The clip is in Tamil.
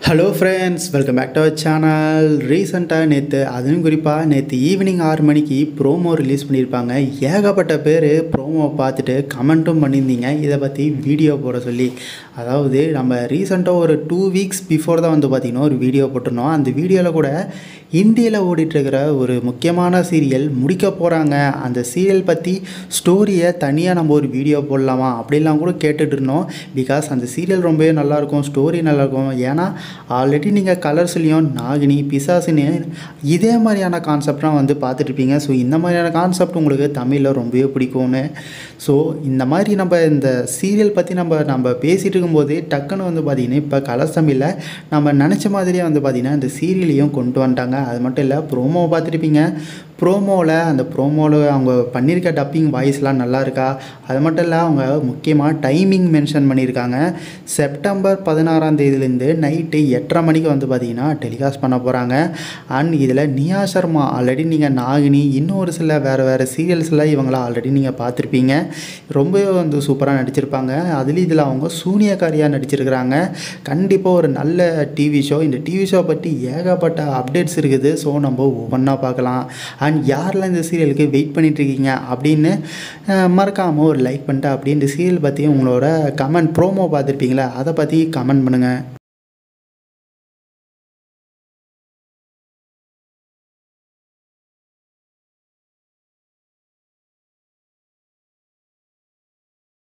hello friends welcome back to our channel ரீசெண்டாக நேற்று அதுவும் குறிப்பாக நேற்று ஈவினிங் ஆறு மணிக்கு ப்ரோமோ ரிலீஸ் பண்ணியிருப்பாங்க ஏகப்பட்ட பேர் ப்ரோமோ பார்த்துட்டு கமெண்ட்டும் பண்ணியிருந்தீங்க இதை பற்றி வீடியோ போட சொல்லி அதாவது நம்ம ரீசெண்டாக ஒரு டூ வீக்ஸ் பிஃபோர் தான் வந்து பார்த்திங்கன்னா ஒரு வீடியோ போட்டிருந்தோம் அந்த வீடியோவில் கூட இந்தியில் ஓடிட்டுருக்கிற ஒரு முக்கியமான சீரியல் முடிக்க போகிறாங்க அந்த சீரியல் பற்றி ஸ்டோரியை தனியாக நம்ம ஒரு வீடியோ போடலாமா அப்படிலாம் கூட கேட்டுட்டு இருந்தோம் பிகாஸ் அந்த சீரியல் ரொம்பவே நல்லாயிருக்கும் ஸ்டோரி நல்லாயிருக்கும் ஏன்னா ஆல்ரெடி நீங்கள் கலர்ஸ்லேயும் நாகினி பிசாசுன்னு இதே மாதிரியான கான்செப்ட்லாம் வந்து பார்த்துட்ருப்பீங்க ஸோ இந்த மாதிரியான கான்செப்ட் உங்களுக்கு தமிழில் ரொம்பவே பிடிக்கும்னு ஸோ இந்த மாதிரி நம்ம இந்த சீரியல் பற்றி நம்ம நம்ம பேசிகிட்டு இருக்கும்போது டக்குன்னு வந்து பார்த்திங்கன்னா இப்போ கலர்ஸ் தமிழில் நம்ம நினச்ச மாதிரியே வந்து பார்த்திங்கன்னா இந்த சீரியலையும் கொண்டு வந்துட்டாங்க அது மட்டும் இல்லை ப்ரோமோ பார்த்துருப்பீங்க ப்ரோமோவில் அந்த ப்ரோமோவில் அவங்க பண்ணியிருக்க டப்பிங் வாய்ஸ்லாம் நல்லா இருக்கா அது மட்டும் இல்லை அவங்க முக்கியமாக டைமிங் மென்ஷன் பண்ணியிருக்காங்க செப்டம்பர் பதினாறாம் தேதியிலேருந்து நைட்டு எட்டரை மணிக்கு வந்து பார்த்திங்கன்னா டெலிகாஸ்ட் பண்ண போகிறாங்க அண்ட் இதில் நியா சர்மா ஆல்ரெடி நீங்கள் நாகினி இன்னும் ஒரு சில வேறு வேறு சீரியல்ஸில் இவங்கள ஆல்ரெடி நீங்கள் பார்த்துருப்பீங்க ரொம்பவே வந்து சூப்பராக நடிச்சிருப்பாங்க அதுலேயும் இதில் அவங்க சூனியக்காரியாக நடிச்சிருக்கிறாங்க கண்டிப்பாக ஒரு நல்ல டிவி ஷோ இந்த டிவி ஷோ பற்றி ஏகப்பட்ட அப்டேட்ஸ் இருக்குது ஸோ நம்ம ஒவ்வொன்றா பார்க்கலாம் அண்ட் யாரெல்லாம் இந்த சீரியலுக்கு வெயிட் பண்ணிகிட்ருக்கீங்க அப்படின்னு மறக்காமல் ஒரு லைக் பண்ணிட்டு அப்படியே இந்த சீரியல் பற்றி உங்களோட கமெண்ட் ப்ரோமோ பார்த்துருப்பீங்களா அதை பற்றி கமெண்ட் பண்ணுங்கள்